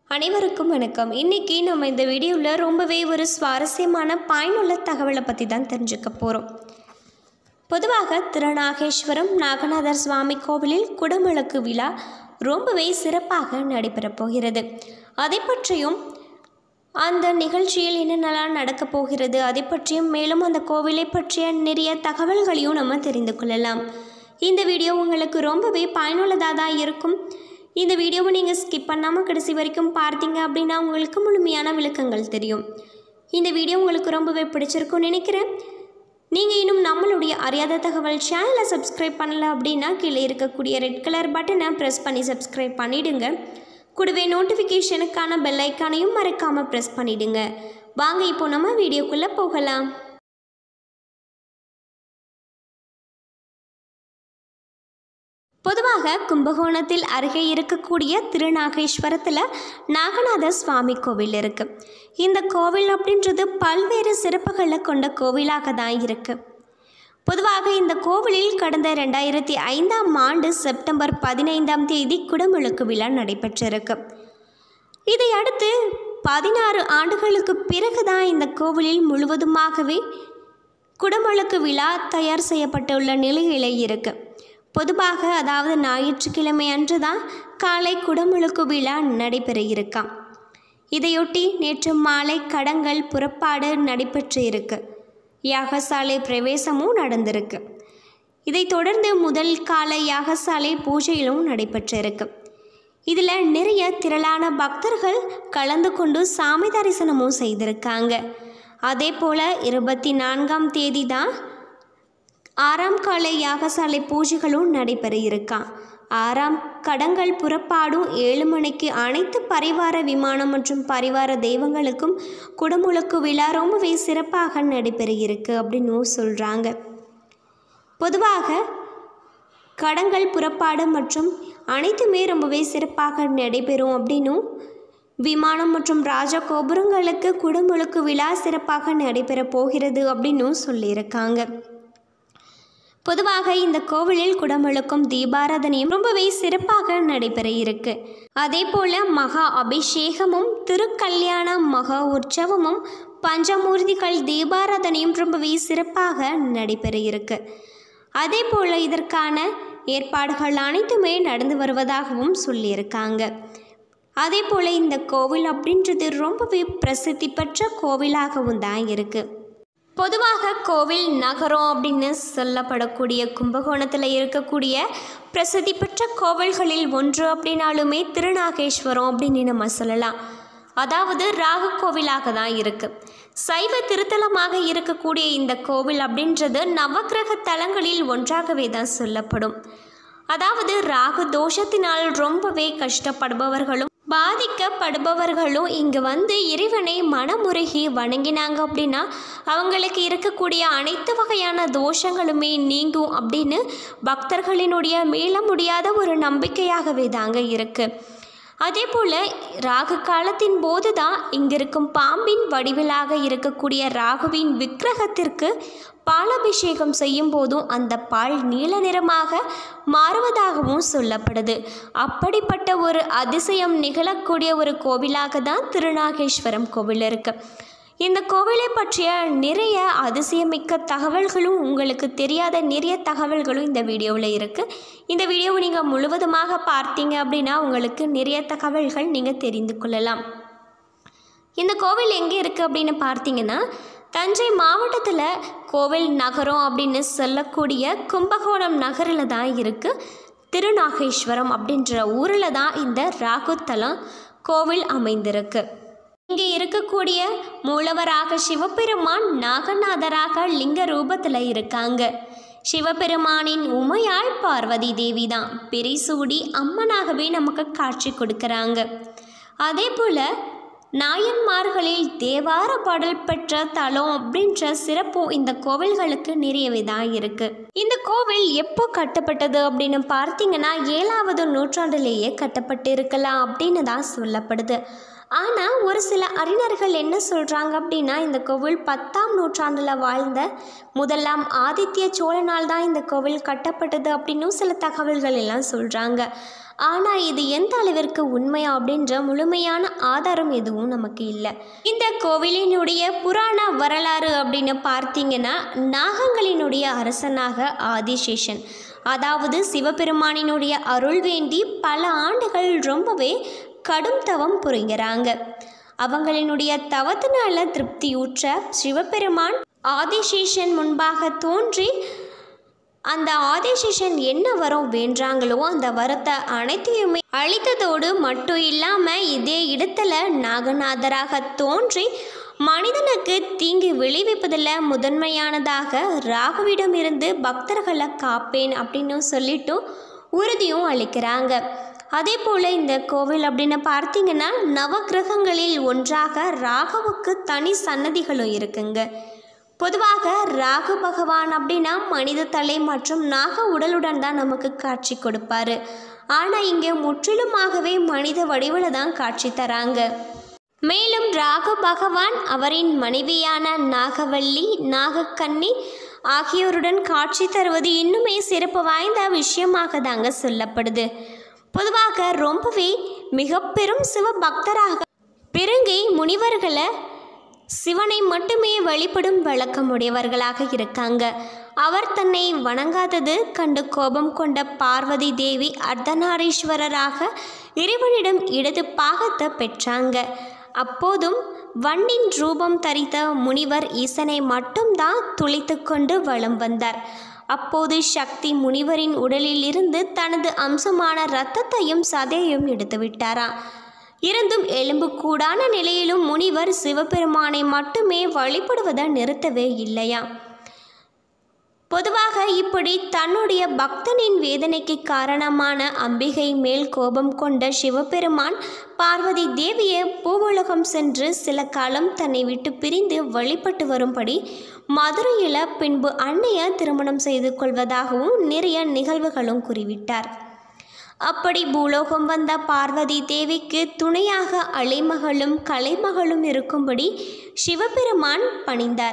அனைவருக்கும் வணக்கம் இன்றைக்கி நம்ம இந்த வீடியோவில் ரொம்பவே ஒரு சுவாரஸ்யமான பயனுள்ள தகவலை பற்றி தான் தெரிஞ்சுக்க போகிறோம் பொதுவாக திருநாகேஸ்வரம் நாகநாதர் சுவாமி கோவிலில் குடமுழக்கு விழா ரொம்பவே சிறப்பாக நடைபெறப் போகிறது அதை பற்றியும் அந்த நிகழ்ச்சியில் என்னென்னலாம் நடக்கப் போகிறது அதை பற்றியும் மேலும் அந்த கோவிலை பற்றிய நிறைய தகவல்களையும் நம்ம தெரிந்து கொள்ளலாம் இந்த வீடியோ உங்களுக்கு ரொம்பவே பயனுள்ளதாக தான் இருக்கும் இந்த வீடியோவை நீங்கள் ஸ்கிப் பண்ணாமல் கடைசி வரைக்கும் பார்த்தீங்க அப்படின்னா உங்களுக்கு முழுமையான விளக்கங்கள் தெரியும் இந்த வீடியோ உங்களுக்கு ரொம்பவே பிடிச்சிருக்கும்னு நினைக்கிறேன் நீங்கள் இன்னும் நம்மளுடைய அறியாத தகவல் சேனலை சப்ஸ்கிரைப் பண்ணல அப்படின்னா கீழே இருக்கக்கூடிய ரெட் கலர் பட்டனை ப்ரெஸ் பண்ணி சப்ஸ்கிரைப் பண்ணிடுங்க கூடவே நோட்டிஃபிகேஷனுக்கான பெல் ஐக்கானையும் மறக்காமல் ப்ரெஸ் பண்ணிடுங்க வாங்க இப்போ நம்ம வீடியோக்குள்ளே போகலாம் பொதுவாக கும்பகோணத்தில் அருகே இருக்கக்கூடிய திருநாகேஸ்வரத்தில் நாகநாத சுவாமி கோவில் இருக்குது இந்த கோவில் அப்படின்றது பல்வேறு சிறப்புகளை கொண்ட கோவிலாக தான் இருக்குது பொதுவாக இந்த கோவிலில் கடந்த ரெண்டாயிரத்தி ஐந்தாம் ஆண்டு செப்டம்பர் பதினைந்தாம் தேதி குடமுழுக்கு விழா நடைபெற்றிருக்கு இதை அடுத்து பதினாறு ஆண்டுகளுக்கு பிறகு தான் இந்த கோவிலில் முழுவதுமாகவே குடமுழுக்கு விழா தயார் செய்யப்பட்டுள்ள நிலையிலே இருக்கு பொதுவாக அதாவது ஞாயிற்றுக்கிழமை அன்று தான் காலை குடமுழுக்கு விழா நடைபெற இருக்காம் இதையொட்டி நேற்று மாலை கடங்கள் புறப்பாடு நடைபெற்று இருக்கு யாகசாலை பிரவேசமும் நடந்திருக்கு இதைத் தொடர்ந்து முதல் கால யாகசாலை பூஜையிலும் நடைபெற்றிருக்கு இதில் நிறைய திரளான பக்தர்கள் கலந்து கொண்டு சாமி தரிசனமும் செய்திருக்காங்க அதே போல் இருபத்தி நான்காம் தேதி தான் ஆறாம் கால யாகசாலை பூஜைகளும் நடைபெற இருக்கான் ஆறாம் கடங்கள் புறப்பாடும் ஏழு மணிக்கு அனைத்து பரிவார விமானம் மற்றும் பரிவார தெய்வங்களுக்கும் குடமுழுக்கு விழா ரொம்பவே சிறப்பாக நடைபெற இருக்கு அப்படின்னு சொல்கிறாங்க பொதுவாக கடங்கள் புறப்பாடு மற்றும் அனைத்துமே ரொம்பவே சிறப்பாக நடைபெறும் அப்படின்னும் விமானம் மற்றும் ராஜ கோபுரங்களுக்கு குடமுழுக்கு விழா சிறப்பாக நடைபெற போகிறது அப்படின்னும் சொல்லியிருக்காங்க பொதுவாக இந்த கோவிலில் குடமுழுக்கும் தீபாராதனையும் ரொம்பவே சிறப்பாக நடைபெற இருக்கு அதே போல மகா அபிஷேகமும் திருக்கல்யாண மகா உற்சவமும் பஞ்சமூர்த்திகள் தீபாராதனையும் ரொம்பவே சிறப்பாக நடைபெற இருக்கு அதே போல் இதற்கான ஏற்பாடுகள் அனைத்துமே நடந்து வருவதாகவும் சொல்லியிருக்காங்க அதே போல் இந்த கோவில் அப்படின்றது ரொம்பவே பிரசித்தி பெற்ற கோவிலாகவும் தான் இருக்குது பொதுவாக கோவில் நகரம் அப்படின்னு சொல்லப்படக்கூடிய கும்பகோணத்தில் இருக்கக்கூடிய பிரசித்தி பெற்ற கோவில்களில் ஒன்று அப்படின்னாலுமே திருநாகேஸ்வரம் அப்படின்னு நம்ம சொல்லலாம் அதாவது ராகு கோவிலாக தான் இருக்குது சைவ திருத்தலமாக இருக்கக்கூடிய இந்த கோவில் அப்படின்றது நவக்கிரக தலங்களில் ஒன்றாகவே தான் சொல்லப்படும் அதாவது ராகு தோஷத்தினால் ரொம்பவே கஷ்டப்படுபவர்களும் பாதிக்கப்படுபவர்களும் இங்கே வந்து இறைவனை மனமுருகி வணங்கினாங்க அப்படின்னா அவங்களுக்கு இருக்கக்கூடிய அனைத்து வகையான தோஷங்களுமே நீங்கும் அப்படின்னு பக்தர்களினுடைய மீள முடியாத ஒரு நம்பிக்கையாகவே தாங்க இருக்குது அதே போல் ராகு காலத்தின் போது தான் இங்கிருக்கும் பாம்பின் வடிவிலாக இருக்கக்கூடிய ராகுவின் விக்கிரகத்திற்கு பாலாபிஷேகம் செய்யும் போதும் அந்த பால் நீல நிறமாக மாறுவதாகவும் சொல்லப்படுது அப்படிப்பட்ட ஒரு அதிசயம் நிகழக்கூடிய ஒரு கோவிலாக தான் திருநாகேஸ்வரம் கோவில் இருக்கு இந்த கோவிலை பற்றிய நிறைய அதிசயமிக்க தகவல்களும் உங்களுக்கு தெரியாத நிறைய தகவல்களும் இந்த வீடியோவில் இருக்குது இந்த வீடியோவை நீங்கள் முழுவதுமாக பார்த்தீங்க அப்படின்னா உங்களுக்கு நிறைய தகவல்கள் நீங்கள் தெரிந்து கொள்ளலாம் இந்த கோவில் எங்கே இருக்குது அப்படின்னு பார்த்தீங்கன்னா தஞ்சை மாவட்டத்தில் கோவில் நகரம் அப்படின்னு சொல்லக்கூடிய கும்பகோணம் நகரில் தான் இருக்குது திருநாகேஸ்வரம் அப்படின்ற ஊரில் தான் இந்த ராகுத்தலம் கோவில் அமைந்திருக்கு இங்கே இருக்கக்கூடிய மூலவராக சிவபெருமான் நாகநாதராக லிங்க ரூபத்தில் இருக்காங்க சிவபெருமானின் உமையாள் பார்வதி தேவி தான் பிரிசூடி அம்மனாகவே நமக்கு காட்சி கொடுக்குறாங்க அதே போல் நாயன்மார்களில் தேவார பாடல் பெற்ற தலம் அப்படின்ற சிறப்பும் இந்த கோவில்களுக்கு நிறையவே தான் இருக்குது இந்த கோவில் எப்போ கட்டப்பட்டது அப்படின்னு பார்த்தீங்கன்னா ஏழாவது நூற்றாண்டிலேயே கட்டப்பட்டு இருக்கலாம் அப்படின்னு தான் சொல்லப்படுது ஆனால் ஒரு சில அறிஞர்கள் என்ன சொல்கிறாங்க அப்படின்னா இந்த கோவில் பத்தாம் நூற்றாண்டில் வாழ்ந்த முதலாம் ஆதித்ய சோழனால் தான் இந்த கோவில் கட்டப்பட்டது அப்படின்னும் சில தகவல்கள் எல்லாம் சொல்கிறாங்க ஆனால் இது எந்த அளவிற்கு உண்மை அப்படின்ற முழுமையான ஆதாரம் எதுவும் நமக்கு இல்லை இந்த கோவிலினுடைய புராண வரலாறு அப்படின்னு பார்த்தீங்கன்னா நாகங்களினுடைய அரசனாக ஆதிசேஷன் அதாவது சிவபெருமானினுடைய அருள் வேண்டி பல ஆண்டுகள் ரொம்பவே கடும் தவம் புரிகிறாங்க அவங்களினுடைய தவத்தினால திருப்தியுற்ற சிவபெருமான் ஆதிசேஷன் முன்பாக தோன்றி அந்த ஆதிசேஷன் என்ன வரம் வேண்டாங்களோ அந்த வரத்தை அனைத்தையுமே அழித்ததோடு மட்டும் இல்லாமல் இதே இடத்துல நாகநாதராக தோன்றி மனிதனுக்கு தீங்கு விளைவிப்பதில் முதன்மையானதாக ராகுவிடமிருந்து பக்தர்களை காப்பேன் அப்படின்னு சொல்லிட்டு உறுதியும் அளிக்கிறாங்க அதே போல் இந்த கோவில் அப்படின்னு பார்த்தீங்கன்னா நவக்கிரகங்களில் ஒன்றாக ராகுவுக்கு தனி சன்னதிகளும் இருக்குங்க பொதுவாக ராகு பகவான் அப்படின்னா மனித தலை மற்றும் நாக உடலுடன் தான் நமக்கு காட்சி கொடுப்பாரு ஆனால் இங்கே முற்றிலுமாகவே மனித வடிவில் தான் காட்சி தராங்க மேலும் ராகு பகவான் அவரின் மனைவியான நாகவல்லி நாகக்கன்னி ஆகியோருடன் காட்சி தருவது இன்னுமே சிறப்பு வாய்ந்த விஷயமாக தாங்க சொல்லப்படுது பொதுவாக ரொம்பவே மிக பெரும் சிவபக்தராக பெருங்கை முனிவர்களை சிவனை மட்டுமே வழிபடும் வழக்கமுடையவர்களாக இருக்காங்க அவர் தன்னை வணங்காதது கண்டு கோபம் கொண்ட பார்வதி தேவி அர்த்தநாரீஸ்வரராக இறைவனிடம் இடது பாகத்தை பெற்றாங்க அப்போதும் வண்டின் ரூபம் தரித்த முனிவர் ஈசனை மட்டும்தான் துளைத்து கொண்டு வலம் வந்தார் அப்போது சக்தி முனிவரின் உடலில் இருந்து தனது அம்சமான இரத்தத்தையும் சதையையும் எடுத்து விட்டாராம் இருந்தும் எலும்புக்கூடான நிலையிலும் முனிவர் சிவபெருமானை மட்டுமே வழிபடுவதை நிறுத்தவே இல்லையா பொதுவாக இப்படி தன்னுடைய பக்தனின் வேதனைக்கு காரணமான அம்பிகை மேல் கோபம் கொண்ட சிவபெருமான் பார்வதி தேவியை பூவுலகம் சென்று சில காலம் தன்னை விட்டு பிரிந்து வழிபட்டு வரும்படி மதுரையில் பின்பு அன்னையை திருமணம் செய்து கொள்வதாகவும் நிறைய நிகழ்வுகளும் கூறிவிட்டார் அப்படி பூலோகம் வந்த பார்வதி தேவிக்கு துணையாக அலைமகளும் கலைமகளும் இருக்கும்படி சிவபெருமான் பணிந்தார்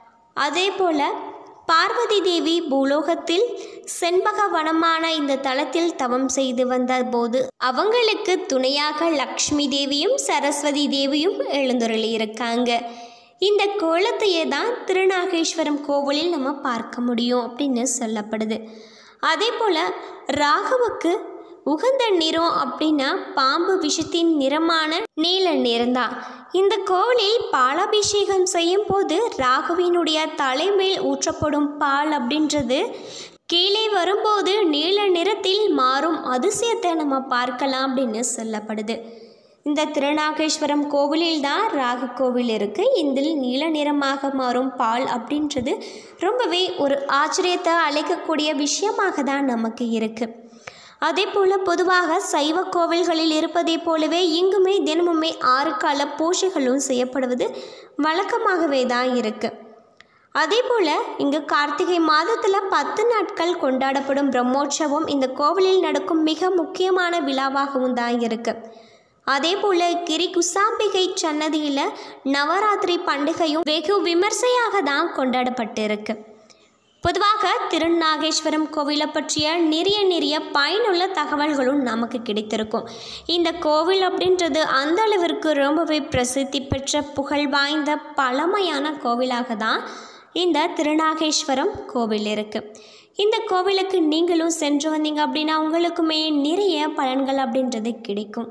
அதேபோல பார்வதி தேவி பூலோகத்தில் செண்பக வனமான இந்த தலத்தில் தவம் செய்து வந்த போது அவங்களுக்கு துணையாக லக்ஷ்மி தேவியும் சரஸ்வதி தேவியும் எழுந்துருளி இருக்காங்க இந்த கோலத்தையே தான் திருநாகேஸ்வரம் கோவிலில் நம்ம பார்க்க முடியும் அப்படின்னு சொல்லப்படுது அதே போல் ராகுவுக்கு உகந்த நிறம் அப்படின்னா பாம்பு விஷத்தின் நிறமான நீல நிறம்தான் இந்த கோவிலில் பாலாபிஷேகம் செய்யும் போது ராகுவினுடைய தலைமேல் ஊற்றப்படும் பால் அப்படின்றது கீழே வரும்போது நீல நிறத்தில் மாறும் அதிசயத்தை நம்ம பார்க்கலாம் அப்படின்னு சொல்லப்படுது இந்த திருநாகேஸ்வரம் கோவிலில் தான் ராகு கோவில் இருக்குது இதில் நீல நிறமாக மாறும் பால் அப்படின்றது ரொம்பவே ஒரு ஆச்சரியத்தை அழைக்கக்கூடிய விஷயமாக தான் நமக்கு இருக்குது அதே போல் பொதுவாக சைவ கோவில்களில் இருப்பதை போலவே இங்குமே தினமுமே ஆறு கால பூஜைகளும் செய்யப்படுவது வழக்கமாகவே தான் இருக்குது அதே போல் இங்கு கார்த்திகை மாதத்தில் பத்து நாட்கள் கொண்டாடப்படும் பிரம்மோற்சவம் இந்த கோவிலில் நடக்கும் மிக முக்கியமான விழாவாகவும் தான் இருக்குது அதே போல் கிரி குசாம்பிகை சன்னதியில் நவராத்திரி பண்டிகையும் வெகு விமர்சையாக தான் கொண்டாடப்பட்டு இருக்கு பொதுவாக திருநாகேஸ்வரம் கோவிலை பற்றிய நிறைய நிறைய பயனுள்ள தகவல்களும் நமக்கு கிடைத்திருக்கும் இந்த கோவில் அப்படின்றது அந்த அளவிற்கு ரொம்பவே பிரசித்தி பெற்ற புகழ் வாய்ந்த பழமையான கோவிலாக தான் இந்த திருநாகேஸ்வரம் கோவில் இருக்குது இந்த கோவிலுக்கு நீங்களும் சென்று வந்தீங்க அப்படின்னா உங்களுக்குமே நிறைய பலன்கள் அப்படின்றது கிடைக்கும்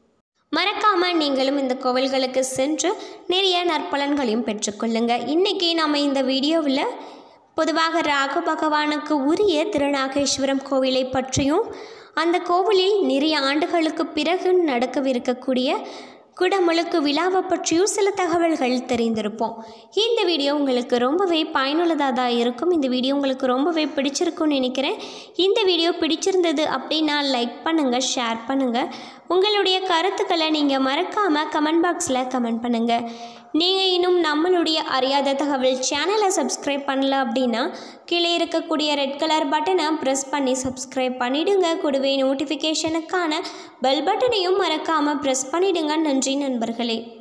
மறக்காமல் நீங்களும் இந்த கோவில்களுக்கு சென்று நிறைய நற்பலன்களையும் பெற்றுக்கொள்ளுங்க இன்றைக்கி நம்ம இந்த வீடியோவில் பொதுவாக ராகு பகவானுக்கு உரிய திருநாகேஸ்வரம் கோவிலை பற்றியும் அந்த கோவிலில் நிறைய ஆண்டுகளுக்கு பிறகு நடக்கவிருக்கக்கூடிய குடமுழுக்கு விழாவை பற்றியும் சில தகவல்கள் தெரிந்திருப்போம் இந்த வீடியோ உங்களுக்கு ரொம்பவே பயனுள்ளதாக தான் இருக்கும் இந்த வீடியோ உங்களுக்கு ரொம்பவே பிடிச்சிருக்கும்னு நினைக்கிறேன் இந்த வீடியோ பிடிச்சிருந்தது அப்படின்னா லைக் பண்ணுங்கள் ஷேர் பண்ணுங்கள் உங்களுடைய கருத்துக்களை நீங்கள் மறக்காமல் கமெண்ட் பாக்ஸில் கமெண்ட் பண்ணுங்கள் நீங்கள் இன்னும் நம்மளுடைய அறியாத தகவல் சேனலை சப்ஸ்கிரைப் பண்ணல அப்படின்னா கீழே இருக்கக்கூடிய ரெட் கலர் பட்டனை ப்ரெஸ் பண்ணி சப்ஸ்கிரைப் பண்ணிடுங்க கூடவே நோட்டிஃபிகேஷனுக்கான பெல் பட்டனையும் மறக்காமல் ப்ரெஸ் பண்ணிடுங்க நன்றி நண்பர்களே